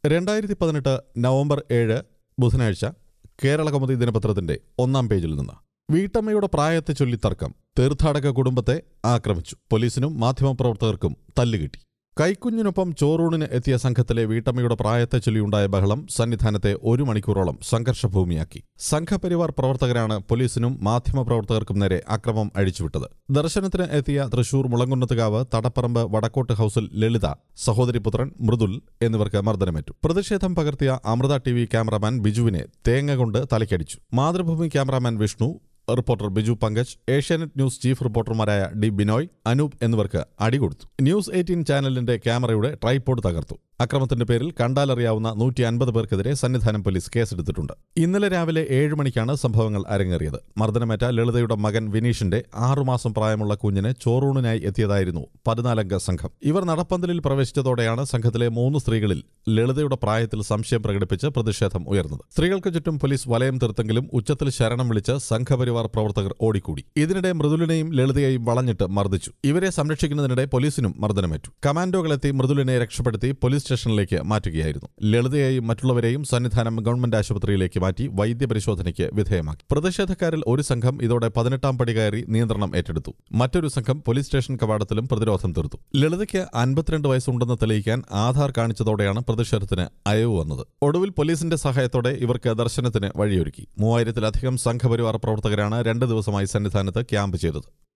രണ്ടായിരത്തി പതിനെട്ട് നവംബർ ഏഴ് ബുധനാഴ്ച കേരള കൗമുദി ദിനപത്രത്തിന്റെ ഒന്നാം പേജിൽ നിന്ന് വീട്ടമ്മയുടെ പ്രായത്തെ ചൊല്ലി തർക്കം തീർത്ഥാടക കുടുംബത്തെ ആക്രമിച്ചു പോലീസിനും മാധ്യമപ്രവർത്തകർക്കും തല്ലുകിട്ടി കൈക്കുഞ്ഞിനൊപ്പം ചോറൂണിന് എത്തിയ സംഘത്തിലെ വീട്ടമ്മയുടെ പ്രായത്തെ ചൊല്ലിയുണ്ടായ ബഹളം സന്നിധാനത്തെ ഒരു മണിക്കൂറോളം സംഘർഷഭൂമിയാക്കി സംഘപരിവാർ പ്രവർത്തകരാണ് പോലീസിനും മാധ്യമപ്രവർത്തകർക്കും നേരെ അക്രമം അഴിച്ചുവിട്ടത് ദർശനത്തിന് എത്തിയ തൃശൂർ മുളങ്കുന്നത്തുകാവ് തടപ്പറമ്പ് വടക്കോട്ട് ഹൌസിൽ ലളിത സഹോദരിപുത്രൻ മൃദുൽ എന്നിവർക്ക് മർദ്ദനമേറ്റു പ്രതിഷേധം പകർത്തിയ അമൃത ടി വി ക്യാമറാമാൻ ബിജുവിനെ തേങ്ങ കൊണ്ട് തലക്കടിച്ചു Mathrubhumi cameraman Vishnu reporter Biju Pankaj Asianet news chief റിപ്പോർട്ടർമാരായ ഡി ബിനോയ് അനൂപ് എന്നിവർക്ക് അടികൊടുത്തു ന്യൂസ് എയ്റ്റീൻ ചാനലിന്റെ ക്യാമറയുടെ ട്രൈപോഡ് തകർത്തു അക്രമത്തിന്റെ പേരിൽ കണ്ടാലറിയാവുന്ന നൂറ്റി അൻപത് പേർക്കെതിരെ സന്നിധാനം പോലീസ് കേസെടുത്തിട്ടുണ്ട് ഇന്നലെ രാവിലെ ഏഴ് മണിക്കാണ് സംഭവങ്ങൾ അരങ്ങേറിയത് മർദ്ദനമേറ്റ ലളിതയുടെ മകൻ വിനീഷിന്റെ ആറുമാസം പ്രായമുള്ള കുഞ്ഞിന് ചോറൂണിനായി എത്തിയതായിരുന്നു പതിനാലംഗ സംഘം ഇവർ നടപ്പന്തലിൽ പ്രവേശിച്ചതോടെയാണ് സംഘത്തിലെ മൂന്ന് സ്ത്രീകളിൽ ലളിതയുടെ പ്രായത്തിൽ സംശയം പ്രകടിപ്പിച്ച് പ്രതിഷേധം ഉയർന്നത് സ്ത്രീകൾക്ക് ചുറ്റും പോലീസ് വലയം തീർത്തെങ്കിലും ഉച്ചത്തിൽ ശരണം വിളിച്ച് സംഘപരിവാർ പ്രവർത്തകർ ഓടിക്കൂടി ഇതിനിടെ മൃദുലിനെയും ലളിതയെയും വളഞ്ഞിട്ട് മർദ്ദിച്ചു ഇവരെ സംരക്ഷിക്കുന്നതിനിടെ പോലീസിനും മർദ്ദനമേറ്റു കമാൻഡോകളെത്തി മൃദുലിനെ രക്ഷപ്പെടുത്തി പോലീസ് സ്റ്റേഷനിലേക്ക് മാറ്റുകയായിരുന്നു ലളിതയെയും മറ്റുള്ളവരെയും സന്നിധാനം ഗവൺമെന്റ് ആശുപത്രിയിലേക്ക് മാറ്റി വൈദ്യപരിശോധനയ്ക്ക് വിധേയമാക്കി പ്രതിഷേധക്കാരിൽ ഒരു സംഘം ഇതോടെ പതിനെട്ടാം പടി കയറി നിയന്ത്രണം ഏറ്റെടുത്തു മറ്റൊരു സംഘം പോലീസ് സ്റ്റേഷൻ കവാടത്തിലും പ്രതിരോധം തീർത്തു ലളിതയ്ക്ക് അൻപത്തിരണ്ട് വയസ്സുണ്ടെന്ന് തെളിയിക്കാൻ ആധാർ കാണിച്ചതോടെയാണ് പ്രതിഷേധത്തിന് അയവ് വന്നത് ഒടുവിൽ പോലീസിന്റെ സഹായത്തോടെ ഇവർക്ക് ദർശനത്തിന് വഴിയൊരുക്കി മൂവായിരത്തിലധികം സംഘപരിവാർ പ്രവർത്തകരാണ് രണ്ട് ദിവസമായി സന്നിധാനത്ത് ക്യാമ്പ് ചെയ്തത്